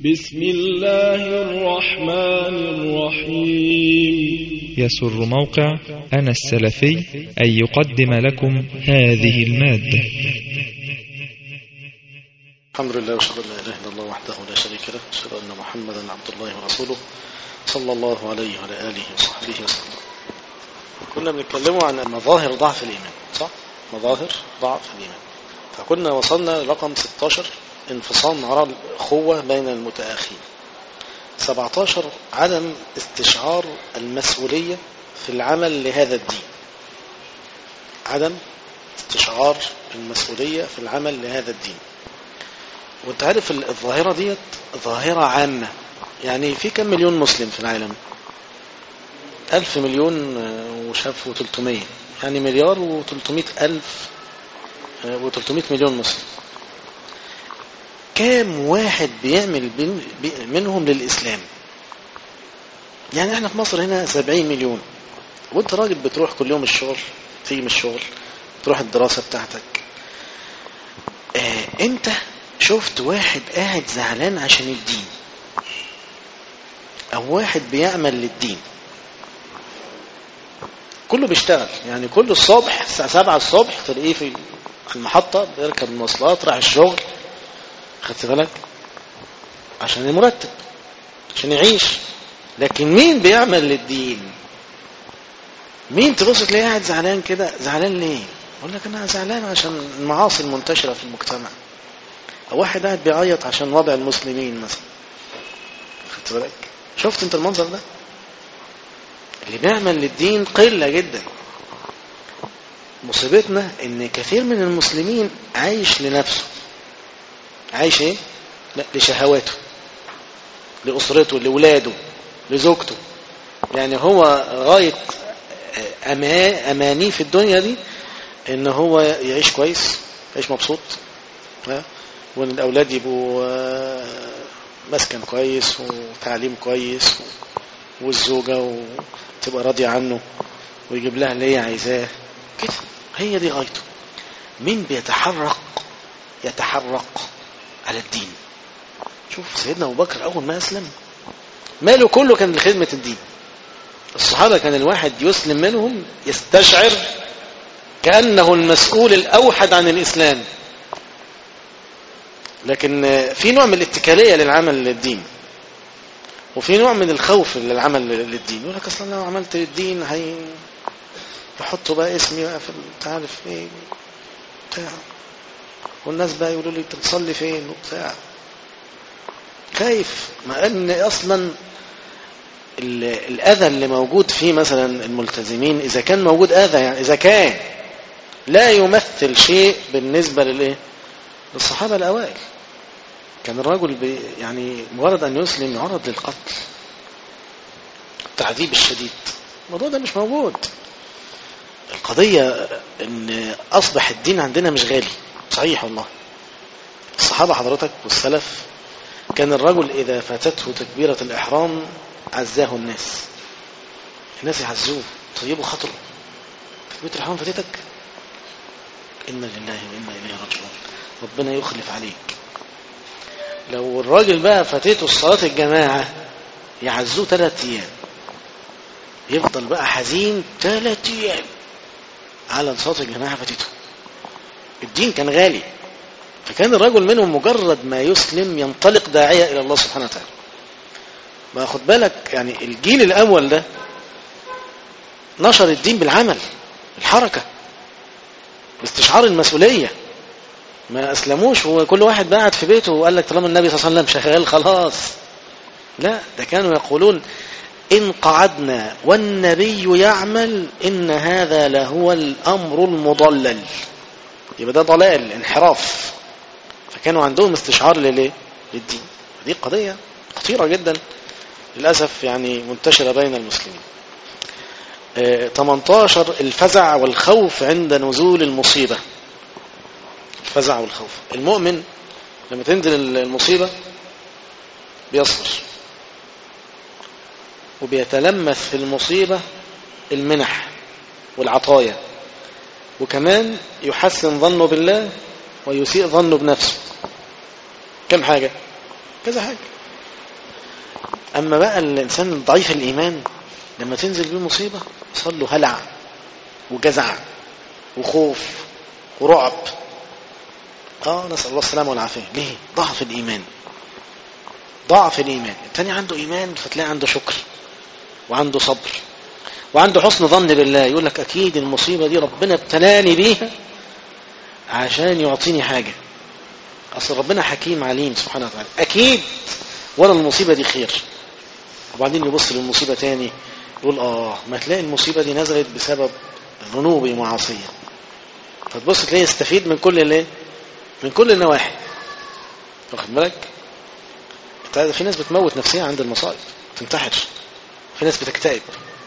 بسم الله الرحمن الرحيم يسر موقع أنا السلفي أن يقدم لكم هذه المادة الحمد لله واشهد ان لا اله الا الله وحده لا شريك له اشهد ان محمدا عبد الله ورسوله صلى الله عليه وعلى اله وصحبه وسلم كنا بنتكلموا عن مظاهر ضعف الايمان صح مظاهر ضعف الايمان فكنا وصلنا لرقم 16 انفصام على الاخوه بين المتاخين 17 عدم استشعار المسؤوليه في العمل لهذا الدين عدم استشعار المسؤوليه في العمل لهذا الدين وانت عارف الظاهرة ديت ظاهرة عامة يعني في كم مليون مسلم في العالم ألف مليون وشاف وتلتمية يعني مليار وتلتمية ألف وتلتمية مليون مسلم كام واحد بيعمل منهم للإسلام يعني احنا في مصر هنا سبعين مليون وانت راجل بتروح كل يوم الشغل تيجي من الشغل تروح الدراسة بتاعتك اه انت شفت واحد قاعد زعلان عشان الدين او واحد بيعمل للدين كله بيشتغل يعني كل الصبح الساعة سبعة الصبح تلاقيه في المحطة بيركب المواصلات راح الشغل خدت بالك عشان المرتب عشان يعيش لكن مين بيعمل للدين مين تبص تلاقيه قاعد زعلان كده زعلان ليه يقول لك انا زعلان عشان المعاصي المنتشرة في المجتمع أو واحد قاعد بيعيط عشان وضع المسلمين مثلا خدت بالك شفت انت المنظر ده اللي بيعمل للدين قلة جدا مصيبتنا ان كثير من المسلمين عايش لنفسه عايش ايه لا لشهواته لأسرته لولاده لزوجته يعني هو غاية أما أمانيه في الدنيا دي ان هو يعيش كويس يعيش مبسوط ها وان الاولاد يبقوا مسكن كويس وتعليم كويس والزوجه وتبقى راضيه عنه ويجيب لها اللي هي عايزاه كده هي دي غايته مين بيتحرق يتحرق على الدين شوف سيدنا ابو بكر اول ما اسلم ماله كله كان لخدمه الدين الصحابه كان الواحد يسلم منهم يستشعر كانه المسؤول الاوحد عن الاسلام لكن في نوع من الاتكالية للعمل للدين وفي نوع من الخوف للعمل للدين يقول لك اصلا لو عملت للدين هي يحطوا بقى اسمي بقى في انت عارف ايه بتاع والناس بقى يقولوا لي انت بتصلي فين وبتاع خايف مع ان اصلا الاذى اللي موجود فيه مثلا الملتزمين اذا كان موجود اذى يعني اذا كان لا يمثل شيء بالنسبه للايه للصحابه الاوائل كان الرجل بي يعني مجرد أن يسلم يعرض للقتل التعذيب الشديد الموضوع ده مش موجود القضية ان أصبح الدين عندنا مش غالي صحيح والله الصحابة حضرتك والسلف كان الرجل إذا فاتته تكبيرة الإحرام عزاه الناس الناس يعزوه طيبوا خاطره تكبيرة الإحرام فاتتك إنا لله وإنا إليه راجعون ربنا يخلف عليك لو الراجل بقى فاتته الصلاة الجماعة يعزوه ثلاث أيام يفضل بقى حزين ثلاث أيام على صلاة الجماعة فاتته الدين كان غالي فكان الرجل منهم مجرد ما يسلم ينطلق داعية إلى الله سبحانه وتعالى ما خد بالك يعني الجيل الأول ده نشر الدين بالعمل الحركة باستشعار المسؤولية ما أسلموش وكل واحد قاعد في بيته وقال لك طالما النبي صلى الله عليه وسلم شغال خلاص لا ده كانوا يقولون إن قعدنا والنبي يعمل إن هذا لهو الأمر المضلل يبقى ده ضلال انحراف فكانوا عندهم استشعار لليه للدين دي قضية خطيرة جدا للأسف يعني منتشرة بين المسلمين اه 18 الفزع والخوف عند نزول المصيبة الفزع والخوف المؤمن لما تنزل المصيبة بيصبر وبيتلمس في المصيبة المنح والعطايا وكمان يحسن ظنه بالله ويسيء ظنه بنفسه كم حاجة كذا حاجة أما بقى الإنسان الضعيف الإيمان لما تنزل بيه مصيبة يصل له هلع وجزع وخوف ورعب اه نسأل الله السلامة والعافية ليه ضعف الإيمان ضعف الإيمان التاني عنده إيمان فتلاقي عنده شكر وعنده صبر وعنده حسن ظن بالله يقول لك أكيد المصيبة دي ربنا ابتلاني بيها عشان يعطيني حاجة أصل ربنا حكيم عليم سبحانه وتعالى أكيد ولا المصيبة دي خير وبعدين يبص للمصيبة تاني يقول آه ما تلاقي المصيبة دي نزلت بسبب ذنوبي ومعاصية فتبص تلاقي يستفيد من كل الايه من كل النواحي واخد بالك انت في ناس بتموت نفسها عند المصائب تنتحر في ناس بتكتئب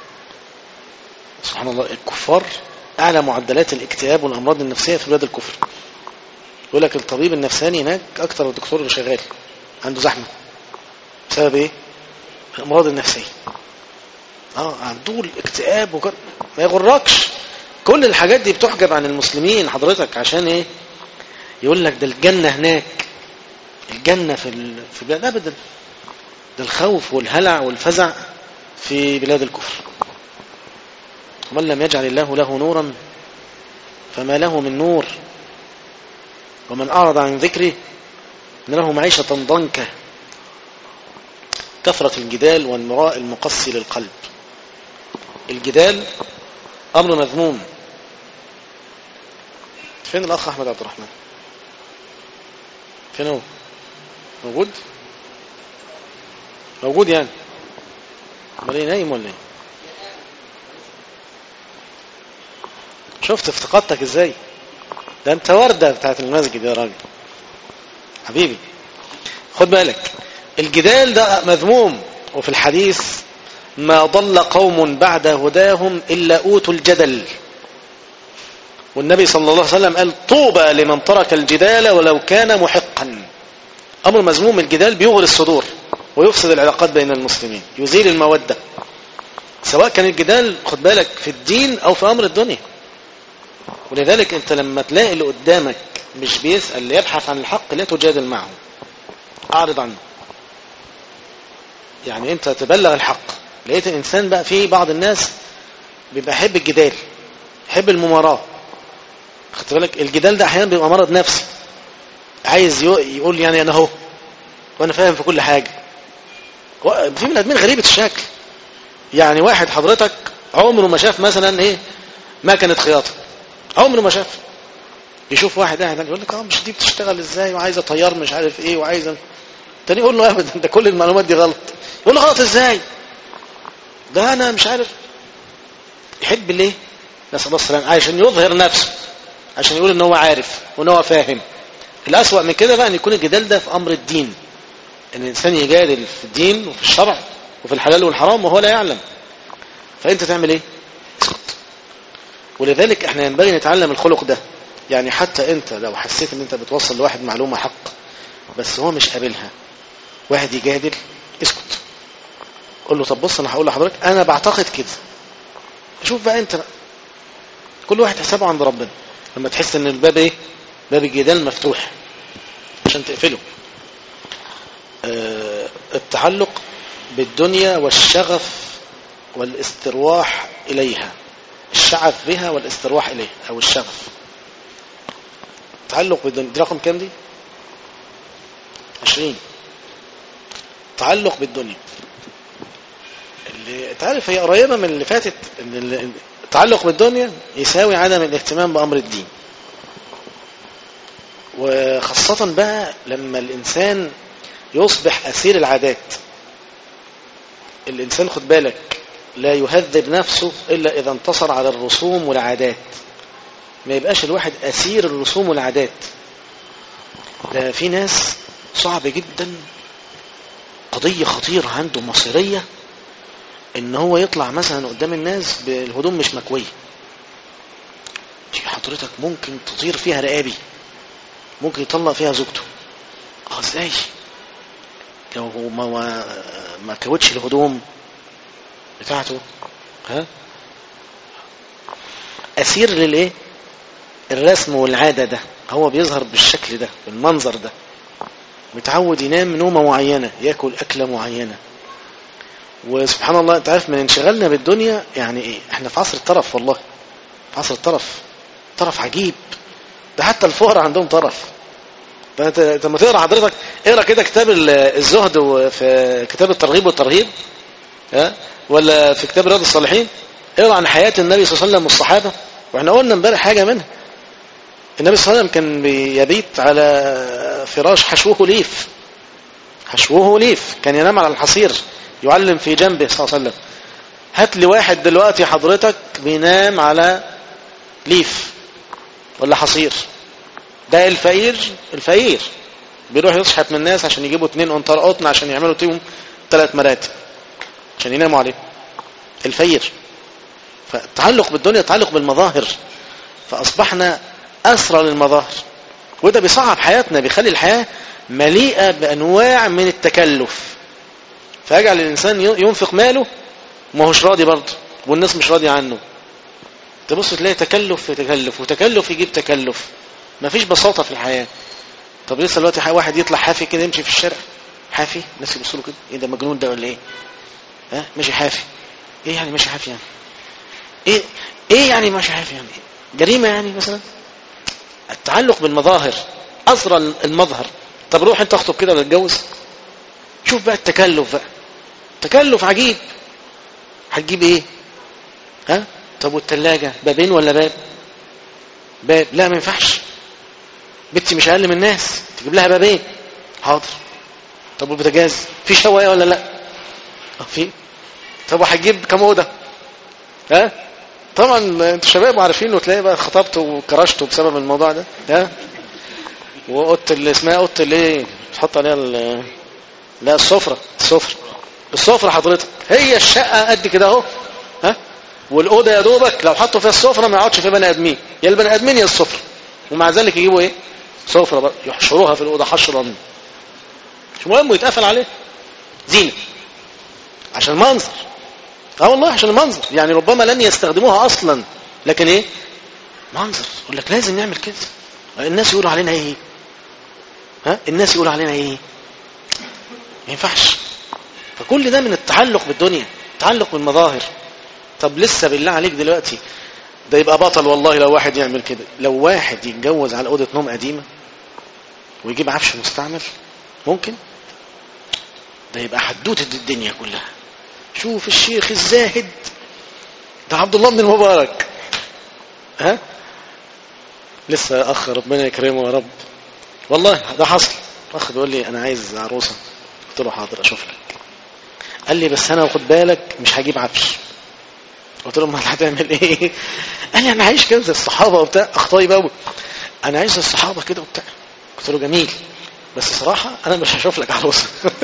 سبحان الله الكفار اعلى معدلات الاكتئاب والامراض النفسيه في بلاد الكفر يقول لك الطبيب النفساني هناك اكتر من الدكتور اللي شغال عنده زحمه بسبب ايه الامراض النفسيه اه عنده الاكتئاب وكده ما يغركش كل الحاجات دي بتحجب عن المسلمين حضرتك عشان ايه يقول لك ده الجنة هناك الجنة في ال... في بلاد ابدا ده الخوف والهلع والفزع في بلاد الكفر ومن لم يجعل الله له نورا فما له من نور ومن أعرض عن ذكره إن له معيشة ضنكة كثرة الجدال والمراء المقسي للقلب الجدال أمر مذموم فين الأخ أحمد عبد الرحمن فين هو موجود موجود يعني امال ايه نايم ولا ايه شفت افتقدتك ازاي ده انت وردة بتاعت المسجد يا راجل حبيبي خد بالك الجدال ده مذموم وفي الحديث ما ضل قوم بعد هداهم إلا أوتوا الجدل والنبي صلى الله عليه وسلم قال طوبى لمن ترك الجدال ولو كان محقا أمر مذموم الجدال بيغري الصدور ويفسد العلاقات بين المسلمين يزيل المودة سواء كان الجدال خد بالك في الدين أو في أمر الدنيا ولذلك أنت لما تلاقي اللي قدامك مش بيسأل يبحث عن الحق لا تجادل معه أعرض عنه يعني أنت تبلغ الحق لقيت الإنسان بقى فيه بعض الناس بيبقى يحب الجدال يحب المماراة خدت بالك الجدال ده أحيانا بيبقى مرض نفسي عايز يقول يعني أنا هو وأنا فاهم في كل حاجة في من أدمين غريبة الشكل يعني واحد حضرتك عمره ما شاف مثلا ايه ما كانت خياطة عمره ما شاف يشوف واحد قاعد يقول لك اه مش دي بتشتغل ازاي وعايزه طيار مش عارف ايه وعايزه تاني يقول له ابدا ده كل المعلومات دي غلط يقول له غلط ازاي ده انا مش عارف يحب ليه نسال الله السلامه عشان يظهر نفسه عشان يقول ان هو عارف وان هو فاهم الاسوأ من كده بقى ان يكون الجدال ده في امر الدين ان الانسان يجادل في الدين وفي الشرع وفي الحلال والحرام وهو لا يعلم فانت تعمل ايه اسكت ولذلك احنا ينبغي نتعلم الخلق ده يعني حتى انت لو حسيت ان انت بتوصل لواحد معلومة حق بس هو مش قابلها واحد يجادل اسكت قول له طب بص انا هقول لحضرتك انا بعتقد كده شوف بقى انت بقى. كل واحد حسابه عند ربنا لما تحس ان الباب ايه باب الجدال مفتوح عشان تقفله اه التعلق بالدنيا والشغف والاسترواح إليها الشغف بها والاسترواح إليها أو الشغف تعلق بالدنيا دي رقم كام دي عشرين تعلق بالدنيا اللي تعرف هي قريبة من اللي فاتت ان التعلق بالدنيا يساوي عدم الاهتمام بأمر الدين وخاصة بقى لما الإنسان يصبح أسير العادات الإنسان خد بالك لا يهذب نفسه إلا إذا انتصر على الرسوم والعادات ما يبقاش الواحد أسير الرسوم والعادات ده في ناس صعب جدا قضية خطيرة عنده مصيرية ان هو يطلع مثلا قدام الناس بالهدوم مش مكوية حضرتك ممكن تطير فيها رقابي ممكن يطلق فيها زوجته اه ازاي لو هو ما, ما, ما كوتش الهدوم بتاعته ها أسير للإيه الرسم والعادة ده هو بيظهر بالشكل ده بالمنظر ده متعود ينام نومة معينة يأكل أكلة معينة وسبحان الله انت عارف من انشغالنا بالدنيا يعني ايه احنا في عصر الطرف والله في عصر الطرف طرف عجيب ده حتى الفقراء عندهم طرف ده انت انت لما تقرا حضرتك اقرا كده كتاب ال- الزهد في كتاب الترغيب والترهيب ها ولا في كتاب رياض الصالحين اقرا عن حياه النبي صلى الله عليه وسلم والصحابه واحنا قلنا امبارح حاجه منها النبي صلى الله عليه وسلم كان بيبيت على فراش حشوه ليف حشوه ليف كان ينام على الحصير يعلم في جنبه صلى الله عليه وسلم هات لي واحد دلوقتي حضرتك بينام على ليف ولا حصير ده الفقير الفقير بيروح يشحت من الناس عشان يجيبوا اتنين قنطار قطن عشان يعملوا فيهم ثلاث مراتب عشان يناموا عليه الفقير فالتعلق بالدنيا تعلق بالمظاهر فأصبحنا أسرى للمظاهر وده بيصعب حياتنا بيخلي الحياة مليئة بأنواع من التكلف فيجعل الإنسان ينفق ماله ما هوش راضي برضه والناس مش راضية عنه تبص تلاقي تكلف في تكلف وتكلف يجيب تكلف مفيش بساطة في الحياة طب لسه دلوقتي واحد يطلع حافي كده يمشي في الشارع حافي الناس يبصوا له كده ايه ده مجنون ده ولا ايه ها ماشي حافي ايه يعني ماشي حافي يعني ايه ايه يعني ماشي حافي يعني جريمة يعني مثلا التعلق بالمظاهر أسرى المظهر طب روح انت اخطب كده ولا تتجوز شوف بقى التكلف بقى تكلف عجيب هتجيب ايه ها طب والتلاجة بابين ولا باب باب لا ما ينفعش بنتي مش اقل من الناس تجيب لها بابين حاضر طب والبوتاجاز في شوايه ولا لا اه في طب وهتجيب كام اوضه ها طبعا انتوا شباب عارفين وتلاقي بقى خطبت وكرشت بسبب الموضوع ده ها واوضه اللي اسمها اوضه الايه تحط عليها ال- لا السفره السفره السفره حضرتك هي الشقه قد كده اهو ها والاوضه يا دوبك لو حطوا فيها السفره ما يقعدش فيها بني ادمين يا البني ادمين يا السفره ومع ذلك يجيبوا ايه سفره بقى يحشروها في الاوضه حشرا مش مهم ويتقفل عليه زينه عشان منظر اه والله عشان المنظر يعني ربما لن يستخدموها اصلا لكن ايه منظر يقول لك لازم نعمل كده الناس يقولوا علينا ايه ها الناس يقولوا علينا ايه ما ينفعش فكل ده من التعلق بالدنيا التعلق بالمظاهر طب لسه بالله عليك دلوقتي ده يبقى بطل والله لو واحد يعمل كده لو واحد يتجوز على اوضه نوم قديمه ويجيب عفش مستعمل ممكن ده يبقى حدوته الدنيا كلها شوف الشيخ الزاهد ده عبد الله بن المبارك ها لسه اخ ربنا يكرمه يا رب والله ده حصل اخ بيقول لي انا عايز عروسه قلت له حاضر اشوف لك قال لي بس انا خد بالك مش هجيب عفش قلت له امال هتعمل ايه قال لي انا عايش كده زي الصحابه وبتاع اخطائي بقى انا عايز زي الصحابه كده وبتاع قلت له جميل بس صراحه انا مش هشوف لك عروسه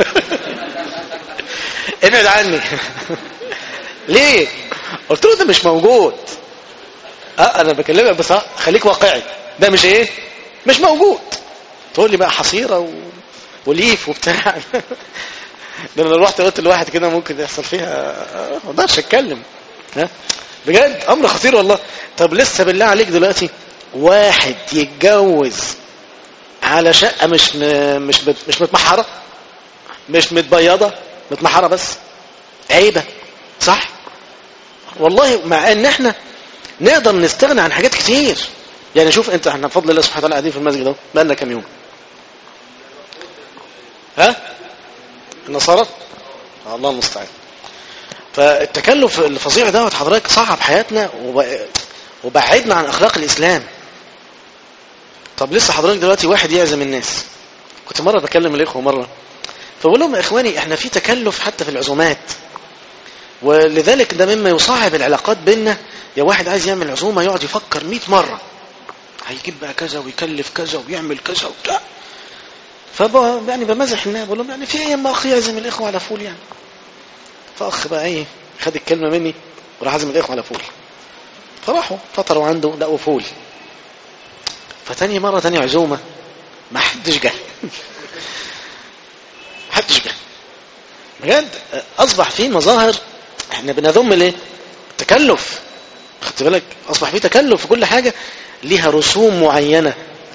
ابعد عني ليه قلت له ده مش موجود اه انا بكلمك بس خليك واقعي ده مش ايه مش موجود تقول لي بقى حصيره و... وليف وبتاع ده انا لو رحت قلت لواحد كده ممكن يحصل فيها ما اقدرش اتكلم ها بجد امر خطير والله طب لسه بالله عليك دلوقتي واحد يتجوز على شقه مش م... مش مت... مش متمحره مش متبيضه متمحره بس عيبه صح والله مع ان احنا نقدر نستغنى عن حاجات كتير يعني شوف انت احنا بفضل الله سبحانه وتعالى قاعدين في المسجد اهو بقالنا كام يوم ها النصارى الله المستعان فالتكلف الفظيع دوت حضرتك صعب حياتنا وب- وبعدنا عن اخلاق الاسلام طب لسه حضرتك دلوقتي واحد يعزم الناس كنت مره بكلم الاخوه مره فبقول لهم يا اخواني احنا في تكلف حتى في العزومات ولذلك ده مما يصعب العلاقات بيننا يا واحد عايز يعمل عزومه يقعد يفكر 100 مره هيجيب بقى كذا ويكلف كذا ويعمل كذا وبتاع فب يعني بمزح الناس بقول لهم يعني في ايه ما اخي يعزم الاخوه على فول يعني فاخ بقى ايه خد الكلمه مني وراح عازم الاخوه على فول فراحوا فطروا عنده لقوا فول فتاني مره تاني عزومه ما حدش جه ما حدش جه بجد اصبح في مظاهر احنا بنذم ليه التكلف خدت بالك اصبح في تكلف في كل حاجه ليها رسوم معينه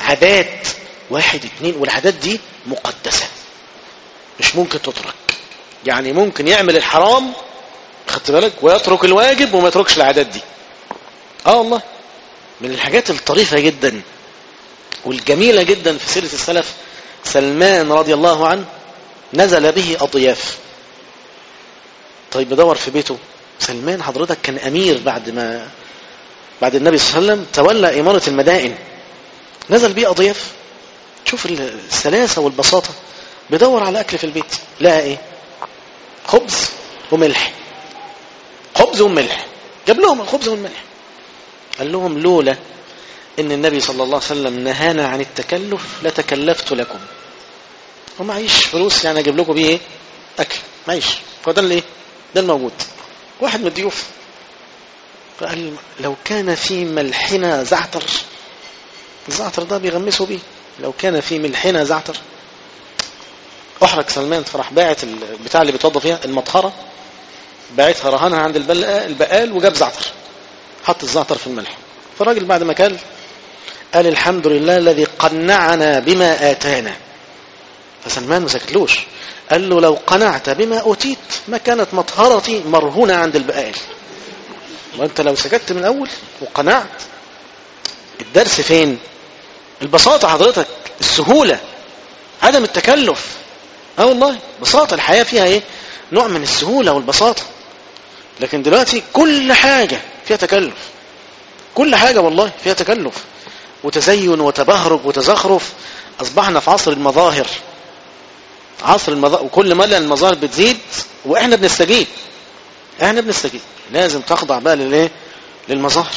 عادات واحد اتنين والعادات دي مقدسه مش ممكن تترك يعني ممكن يعمل الحرام خدت بالك ويترك الواجب وما يتركش العادات دي اه والله من الحاجات الطريفة جدا والجميلة جدا في سيرة السلف سلمان رضي الله عنه نزل به أضياف طيب بدور في بيته سلمان حضرتك كان أمير بعد ما بعد النبي صلى الله عليه وسلم تولى إمارة المدائن نزل بيه أضياف شوف السلاسة والبساطة بدور على أكل في البيت لقى إيه خبز وملح خبز وملح جاب لهم الخبز والملح قال لهم لولا ان النبي صلى الله عليه وسلم نهانا عن التكلف لتكلفت لكم ومعيش فلوس يعني اجيب لكم بيه ايه اكل معيش فده اللي ايه ده الموجود واحد من الضيوف قال لو كان في ملحنا زعتر الزعتر ده بيغمسوا بيه لو كان في ملحنا زعتر احرج سلمان فراح باعت البتاع اللي بيتوضى فيها المطهره باعتها رهنها عند البقال وجاب زعتر حط الزعتر في الملح فالراجل بعد ما كان قال الحمد لله الذي قنعنا بما آتانا فسلمان ما سكتلوش قال له لو قنعت بما أوتيت ما كانت مطهرتي مرهونة عند البقال وانت لو سكت من الأول وقنعت الدرس فين البساطة حضرتك السهولة عدم التكلف اه والله بساطة الحياة فيها ايه نوع من السهولة والبساطة لكن دلوقتي كل حاجة فيها تكلف كل حاجة والله فيها تكلف وتزين وتبهرج وتزخرف أصبحنا في عصر المظاهر عصر المظاهر وكل ما المظاهر بتزيد وإحنا بنستجيب إحنا بنستجيب لازم تخضع بقى للإيه للمظاهر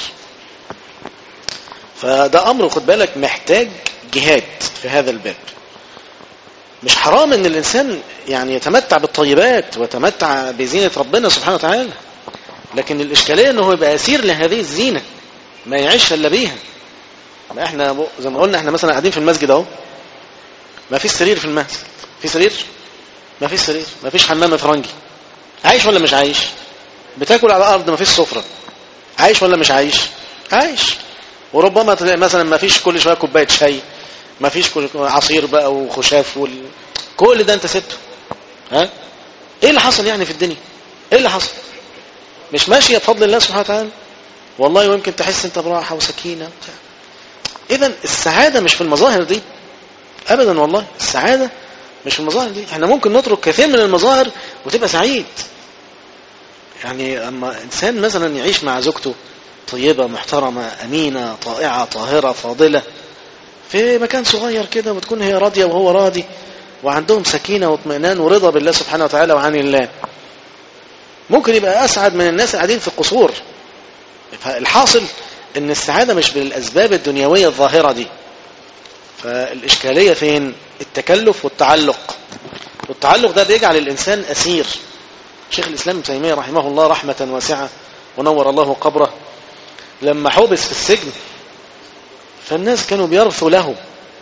فده أمر خد بالك محتاج جهاد في هذا الباب مش حرام ان الانسان يعني يتمتع بالطيبات ويتمتع بزينة ربنا سبحانه وتعالى لكن الاشكالية انه يبقى اسير لهذه الزينة ما يعيش الا بيها ما احنا زي ما قلنا احنا مثلا قاعدين في المسجد اهو ما فيش سرير في المسجد في سرير ما فيش سرير ما فيش حمام فرنجي عايش ولا مش عايش بتاكل على الارض ما فيش سفرة عايش ولا مش عايش عايش وربما تلاقي مثلا ما فيش كل شويه كوبايه شاي ما فيش عصير بقى وخشاف وال... كل ده انت سبته ها ايه اللي حصل يعني في الدنيا ايه اللي حصل مش ماشيه بفضل الله سبحانه وتعالى والله ويمكن تحس انت براحه وسكينه اذا السعاده مش في المظاهر دي ابدا والله السعاده مش في المظاهر دي احنا ممكن نترك كثير من المظاهر وتبقى سعيد يعني اما انسان مثلا يعيش مع زوجته طيبه محترمه امينه طائعه طاهره فاضله في مكان صغير كده وتكون هي راضية وهو راضي وعندهم سكينة واطمئنان ورضا بالله سبحانه وتعالى وعن الله ممكن يبقى أسعد من الناس قاعدين في القصور الحاصل ان السعادة مش بالأسباب الدنيوية الظاهرة دي فالإشكالية فين التكلف والتعلق والتعلق ده بيجعل الإنسان أسير شيخ الإسلام ابن تيمية رحمه الله رحمة واسعة ونور الله قبره لما حبس في السجن فالناس كانوا بيرثوا له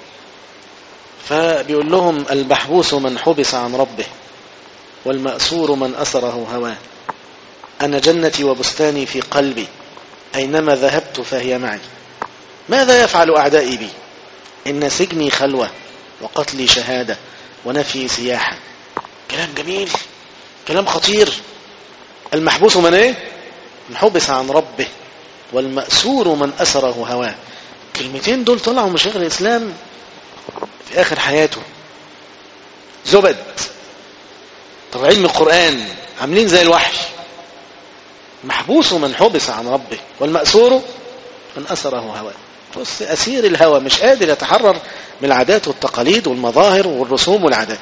فبيقول لهم المحبوس من حبس عن ربه والمأسور من أسره هواه أنا جنتي وبستاني في قلبي أينما ذهبت فهي معي ماذا يفعل أعدائي بي إن سجني خلوة وقتلي شهادة ونفي سياحة كلام جميل كلام خطير المحبوس من ايه من حبس عن ربه والمأسور من أسره هواه الكلمتين دول طلعوا من شيخ الإسلام في آخر حياته زبد طب علم القرآن عاملين زي الوحي محبوس من حبس عن ربه والمأسور من أسره هواه بص أسير الهوى مش قادر يتحرر من العادات والتقاليد والمظاهر والرسوم والعادات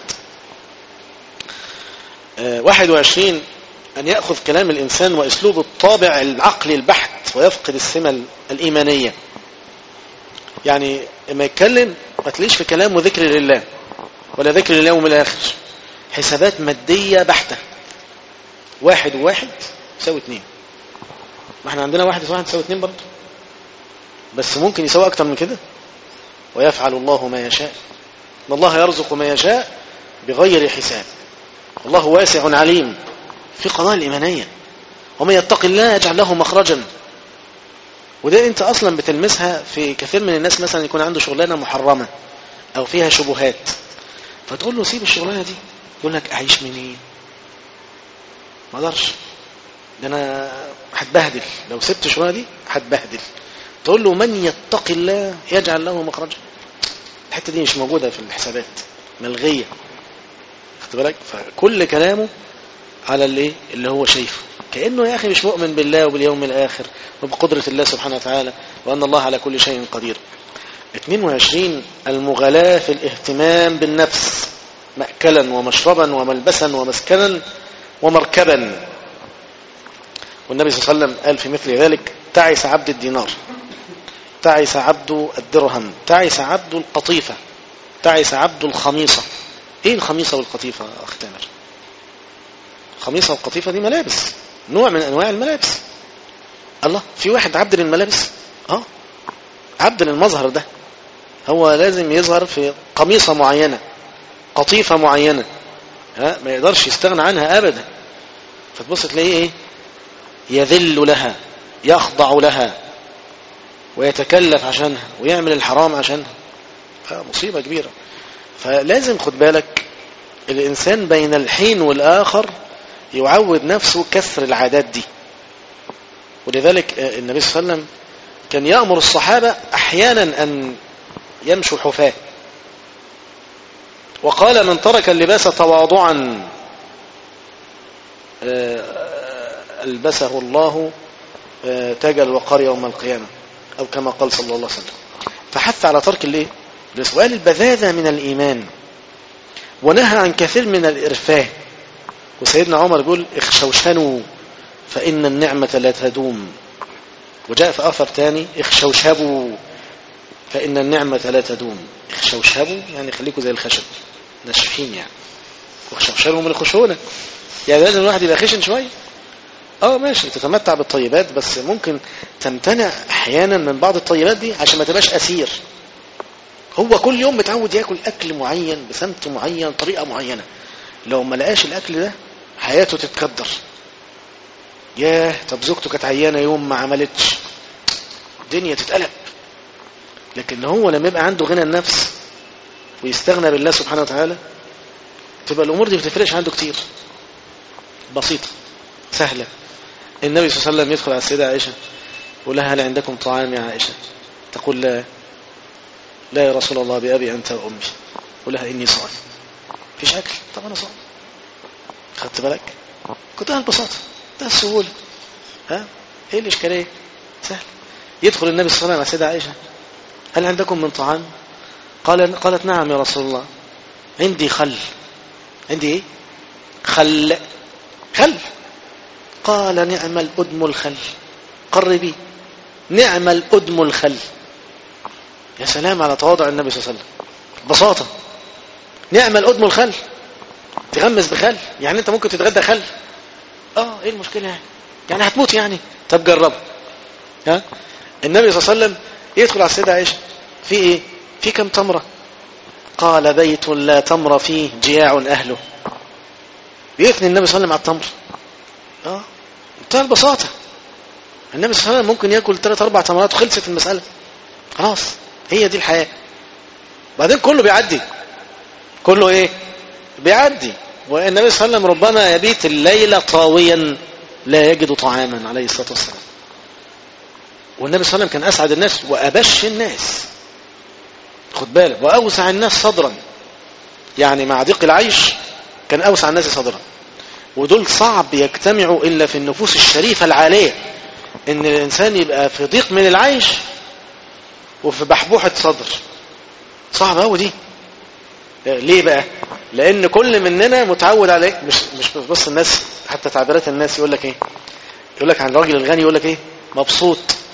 آه 21 أن يأخذ كلام الإنسان وأسلوب الطابع العقلي البحت ويفقد السمة الإيمانية يعني لما يتكلم ما تلاقيش في كلامه ذكر لله ولا ذكر لليوم الآخر حسابات مادية بحتة واحد وواحد يساوي اتنين ما احنا عندنا واحد واحد يساوي اتنين برضه بس ممكن يساوي أكتر من كده ويفعل الله ما يشاء ان الله يرزق ما يشاء بغير حساب الله واسع عليم في قضاء الإيمانية ومن يتق الله يجعل له مخرجا وده انت اصلا بتلمسها في كثير من الناس مثلا يكون عنده شغلانه محرمه او فيها شبهات فتقول له سيب الشغلانه دي يقول لك اعيش منين ما اقدرش ده انا هتبهدل لو سبت الشغلانه دي هتبهدل تقول له من يتق الله يجعل له مخرجا الحته دي مش موجوده في الحسابات ملغيه خد بالك فكل كلامه على اللي اللي هو شايفه كانه يا اخي مش مؤمن بالله وباليوم الاخر وبقدره الله سبحانه وتعالى وان الله على كل شيء قدير 22 المغالاة في الاهتمام بالنفس مأكلا ومشربا وملبسا ومسكنا ومركبا والنبي صلى الله عليه وسلم قال في مثل ذلك تعس عبد الدينار تعس عبد الدرهم تعس عبد القطيفة تعس عبد الخميصة ايه الخميصة والقطيفة اخ تامر الخميصة والقطيفة دي ملابس نوع من انواع الملابس الله في واحد عبد للملابس اه عبد للمظهر ده هو لازم يظهر في قميصة معينة قطيفة معينة ها ما يقدرش يستغنى عنها ابدا فتبص تلاقيه ايه يذل لها يخضع لها ويتكلف عشانها ويعمل الحرام عشانها مصيبة كبيرة فلازم خد بالك الإنسان بين الحين والآخر يعود نفسه كسر العادات دي ولذلك النبي صلى الله عليه وسلم كان يأمر الصحابة أحيانا أن يمشوا حفاة وقال من ترك اللباس تواضعا ألبسه الله تاج الوقار يوم القيامة أو كما قال صلى الله عليه وسلم فحث على ترك الايه وقال البذاذة من الإيمان ونهى عن كثير من الإرفاه وسيدنا عمر يقول اخشوشنوا فإن النعمة لا تدوم وجاء في أثر تاني اخشوشبوا فإن النعمة لا تدوم اخشوشبوا يعني خليكوا زي الخشب ناشفين يعني واخشوشبوا من الخشونة يعني لازم الواحد يبقى خشن شوية اه ماشي تتمتع بالطيبات بس ممكن تمتنع احيانا من بعض الطيبات دي عشان ما تبقاش اسير هو كل يوم متعود ياكل اكل معين بسمت معين طريقه معينه لو ما لقاش الاكل ده حياته تتكدر ياه طب زوجته كانت عيانه يوم ما عملتش الدنيا تتقلب لكن هو لما يبقى عنده غنى النفس ويستغنى بالله سبحانه وتعالى تبقى الامور دي ما بتفرقش عنده كتير بسيطه سهله النبي صلى الله عليه وسلم يدخل على السيده عائشه يقول لها هل عندكم طعام يا عائشه تقول لا لا يا رسول الله بأبي أنت وأمي يقول لها إني صائم فيش أكل طب أنا صائم خدت بالك كنت البساطة ده السهولة ها إيه الإشكالية سهل يدخل النبي صلى الله عليه وسلم على السيدة عائشة هل عندكم من طعام قال قالت نعم يا رسول الله عندي خل عندي ايه خل خل قال نعم الأدم الخل قربي نعم الأدم الخل يا سلام على تواضع النبي صلى الله عليه وسلم بساطة نعم الأدم الخل تغمس بخل يعني انت ممكن تتغدى خل اه ايه المشكلة يعني يعني هتموت يعني طب جرب ها النبي صلى الله عليه وسلم يدخل على السيدة عائشة في ايه في كم تمرة قال بيت لا تمر فيه جياع أهله يثني النبي صلى الله عليه وسلم على التمر اه بتاع البساطة النبي صلى الله عليه وسلم ممكن ياكل ثلاث اربع تمرات وخلصت المسألة خلاص هي دي الحياة بعدين كله بيعدي كله ايه بيعدي والنبي صلى الله عليه وسلم ربما يبيت الليلة طاويا لا يجد طعاما عليه الصلاة والسلام والنبي صلى الله عليه وسلم كان أسعد الناس وأبش الناس خد بالك وأوسع الناس صدرا يعني مع ضيق العيش كان أوسع الناس صدرا ودول صعب يجتمعوا إلا في النفوس الشريفة العالية إن الإنسان يبقى في ضيق من العيش وفي بحبوحة صدر صعب قوي دي ليه بقى لان كل مننا متعود على مش مش بص الناس حتى تعبيرات الناس يقول لك ايه يقول لك عن الراجل الغني يقول لك ايه مبسوط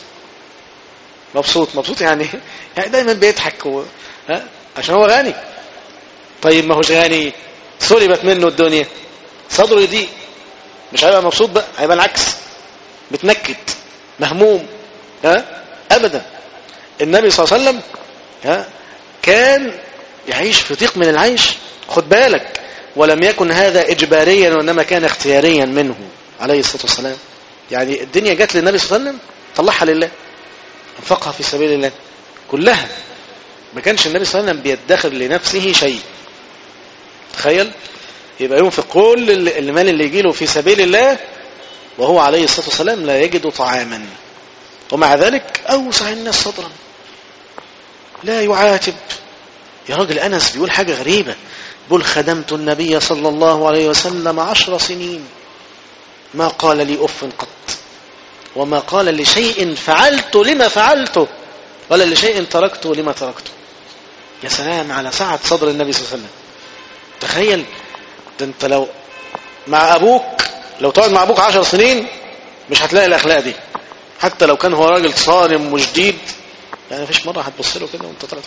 مبسوط مبسوط يعني يعني دايما بيضحك و... ها عشان هو غني طيب ما هوش غني سلبت منه الدنيا صدره يضيق مش هيبقى مبسوط بقى هيبقى العكس متنكد مهموم ها ابدا النبي صلى الله عليه وسلم ها كان يعيش في ضيق من العيش خد بالك ولم يكن هذا إجباريا وإنما كان اختياريا منه عليه الصلاة والسلام يعني الدنيا جت للنبي صلى الله عليه وسلم طلعها لله انفقها في سبيل الله كلها ما كانش النبي صلى الله عليه وسلم بيدخر لنفسه شيء تخيل يبقى ينفق كل ال- المال اللي يجيله في سبيل الله وهو عليه الصلاة والسلام لا يجد طعاما ومع ذلك أوسع الناس صدرا لا يعاتب يا راجل أنس بيقول حاجة غريبة بيقول خدمت النبي صلى الله عليه وسلم عشر سنين ما قال لي أف قط وما قال لشيء فعلت لما فعلته ولا لشيء تركته لما تركته يا سلام على سعة صدر النبي صلى الله عليه وسلم تخيل ده انت لو مع ابوك لو تقعد مع ابوك عشر سنين مش هتلاقي الاخلاق دي حتى لو كان هو راجل صارم وجديد يعني مفيش مره هتبص له كده وانت طالع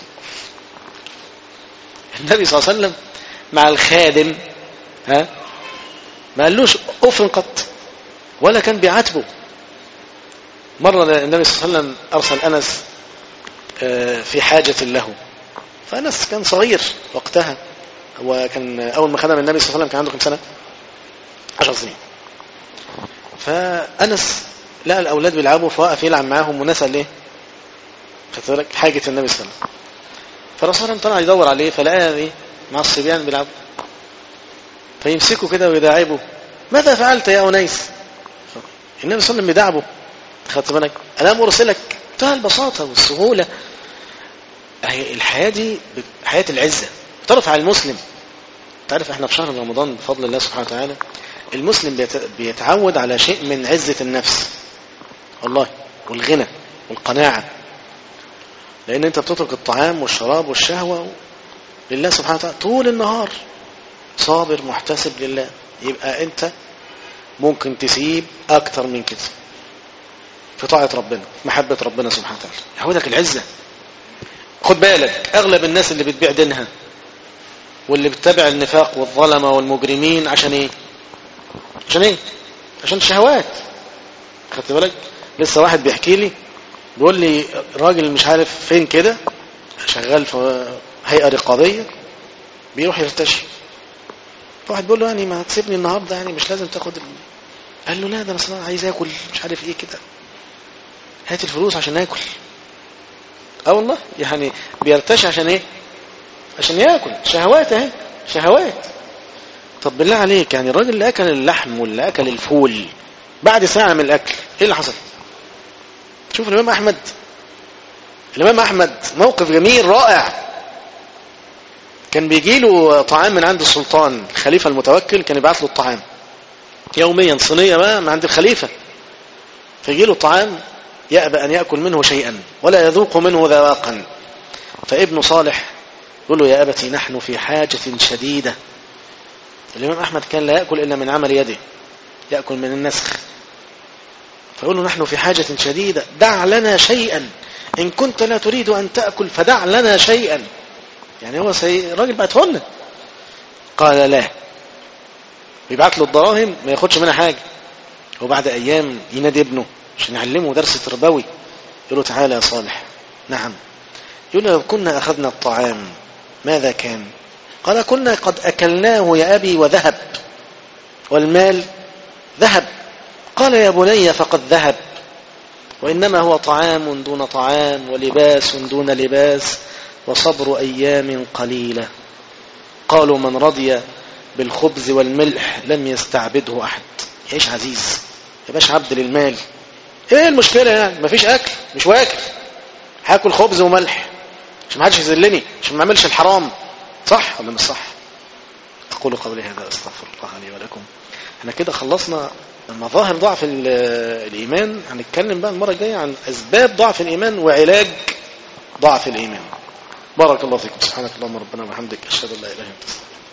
النبي صلى الله عليه وسلم مع الخادم ها ما قالوش اف قط ولا كان بيعاتبه مره النبي صلى الله عليه وسلم ارسل انس آه، في حاجه له فانس كان صغير وقتها هو كان اول ما خدم النبي صلى الله عليه وسلم كان عنده كم سنه 10 سنين فانس لقى الاولاد بيلعبوا فوقف يلعب معاهم وناس قال ايه خدت بالك حاجه النبي صلى الله عليه وسلم فالرسول صلى الله عليه وسلم طلع يدور عليه فلقى ايه مع الصبيان بيلعبوا فيمسكوا كده ويداعبوا ماذا فعلت يا انيس النبي صلى الله عليه وسلم بيدعبه خدت بالك الم ارسلك بتاع البساطه والسهوله هي الحياه دي حياه العزه ترفع المسلم تعرف احنا في شهر رمضان بفضل الله سبحانه وتعالى المسلم بيت- بيتعود على شيء من عزة النفس والله والغنى والقناعة لأن أنت بتترك الطعام والشراب والشهوة لله سبحانه وتعالى طول النهار صابر محتسب لله يبقى أنت ممكن تسيب أكتر من كده في طاعة ربنا في محبة ربنا سبحانه وتعالى يعودك العزة خد بالك أغلب الناس اللي بتبيع دينها واللي بتتبع النفاق والظلمة والمجرمين عشان ايه عشان ايه عشان الشهوات خدت بالك لسه واحد بيحكي لي بيقول لي راجل مش عارف فين كده شغال في هيئة رقابية بيروح يرتشي فواحد بيقول له يعني ما تسيبني النهارده يعني مش لازم تاخد ال... قال له لا ده انا عايز اكل مش عارف ايه كده هات الفلوس عشان اكل اه والله يعني بيرتشي عشان ايه عشان ياكل شهوات اهي شهوات طب بالله عليك يعني الراجل اللي اكل اللحم واللي اكل الفول بعد ساعة من الاكل ايه اللي حصل شوف الامام احمد الامام احمد موقف جميل رائع كان بيجي له طعام من عند السلطان الخليفة المتوكل كان يبعث له الطعام يوميا صينية بقى من عند الخليفة فيجي له طعام يأبى أن يأكل منه شيئا ولا يذوق منه ذواقا فابن صالح يقول له يا أبتي نحن في حاجة شديدة الإمام أحمد كان لا يأكل إلا من عمل يده يأكل من النسخ فيقول له نحن في حاجة شديدة دع لنا شيئا إن كنت لا تريد أن تأكل فدع لنا شيئا يعني هو سي... راجل بعته لنا قال لا بيبعت له الدراهم ما ياخدش منها حاجة وبعد أيام ينادي ابنه عشان يعلمه درس تربوي يقول له تعالى يا صالح نعم يقول له لو كنا أخذنا الطعام ماذا كان قال كنا قد أكلناه يا أبي وذهب والمال ذهب قال يا بني فقد ذهب وإنما هو طعام دون طعام ولباس دون لباس وصبر أيام قليلة قالوا من رضي بالخبز والملح لم يستعبده أحد يعيش عزيز يبقاش عبد للمال ايه المشكلة يعني مفيش أكل مش واكل هاكل خبز وملح عشان ما حدش يذلني عشان ما اعملش الحرام صح ولا مش صح أقول قولي هذا أستغفر الله لي ولكم احنا كده خلصنا مظاهر ضعف الإيمان هنتكلم بقى المرة الجاية عن أسباب ضعف الإيمان وعلاج ضعف الإيمان بارك الله فيكم سبحانك اللهم ربنا وبحمدك أشهد أن لا إله إلا أنت